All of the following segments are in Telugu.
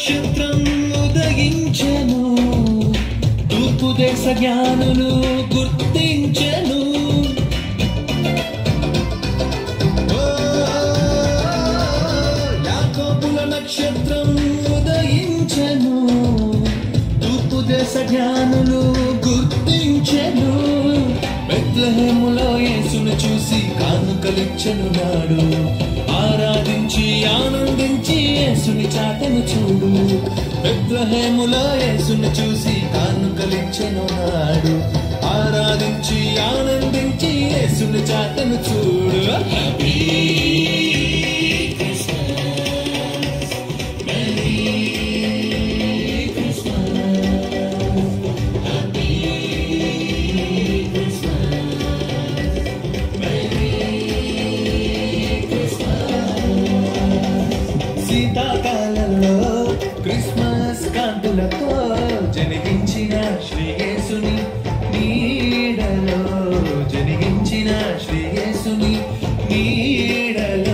నక్షత్రం ఉదయించెను తూర్పు దేశ జ్ఞానులు గుర్తించెను ఓ, యాకోబుల నక్షత్రం ఉదయించెను తూర్పు దేశ జ్ఞానులు గుర్తించెను బెత్లహేములో యేసును చూసి కానుకలిచ్చను నాడు ఆరాధించి ఆనందించి యేసుని చాటను చూడు బెత్లహేములో యేసును చూసి కానుకలిచ్చను నాడు ఆరాధించి ఆనందించి యేసుని చాటను చూడు హ్యాపీ శీతాకాలంలో క్రిస్మస్ కాంతులతో జనిగించిన శ్రీయేసుని నీడలో జనిగించిన శ్రీయేసుని నీడలో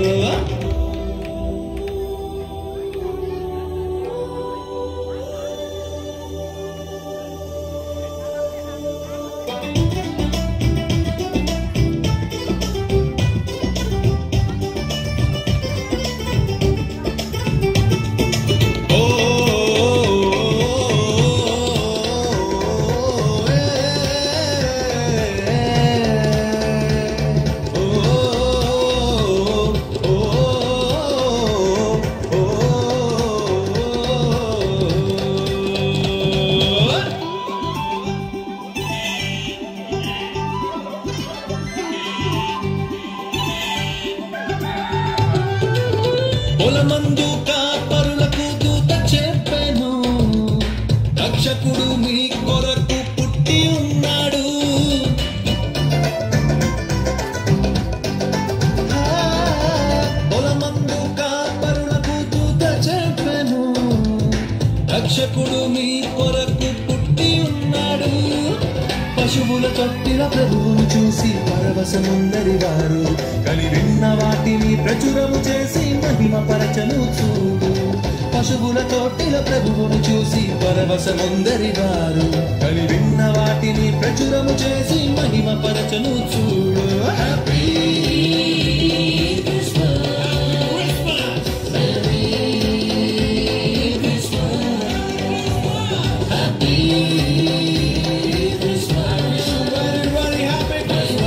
ఓ పొలమందు కాపరులకు దూత చెప్పెను రక్షకుడు మీ కొరకు పుట్టి ఉన్నాడు ఆ, పొలమందు కాపరులకు దూత చెప్పెను రక్షకుడు మీ కొరకు పుట్టి ఉన్నాడు పశువుల తొట్టిల ప్రభువును చూసి పరవశముందరి వారు కలి విన్న వాటిని ప్రచురము చేసి మహిమ పరచను చూడు పశువుల తొట్టిల ప్రభువును చూసి పరవశముందరి వారు కలి విన్న వాటిని ప్రచురము చేసి మహిమ పరచను చూడు హ్యాపీ Everybody happy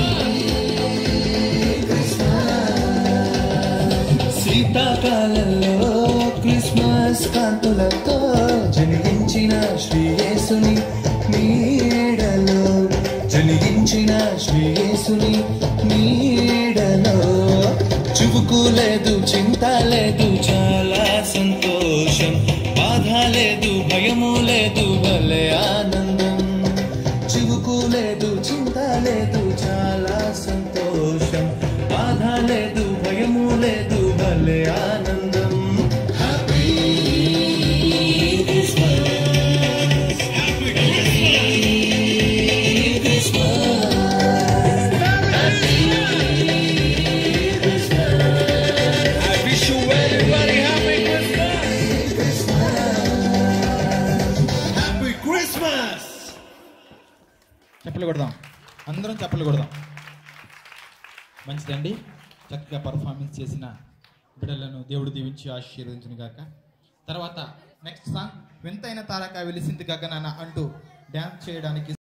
శీతాకాలంలో క్రిస్మస్ కాంతులతో జనిగించిన శ్రీయేసుని నీడలో జనిగించిన శ్రీయేసుని నీడలో చువుకు లేదు చింత లేదు చాలా సంతోషం బాధ లేదు భయము లేదు భలే ఆనందం చివుకు లేదు చింత లేదు చాలా సంతోషం బాధ లేదు భయము లేదు భలే ఆనందం happy I wish you everybody happy Christmas. Happy Christmas. చెప్పలు కొడదాం అందరం చెప్పలు కొడదాం మంచిదండి చక్కగా పర్ఫార్మెన్స్ చేసిన బిడ్డలను దేవుడు దీవించి ఆశీర్వదించును గాక తర్వాత నెక్స్ట్ సాంగ్ వింతైన తారక వెలిసింది గగనాన అంటూ డ్యాన్స్ చేయడానికి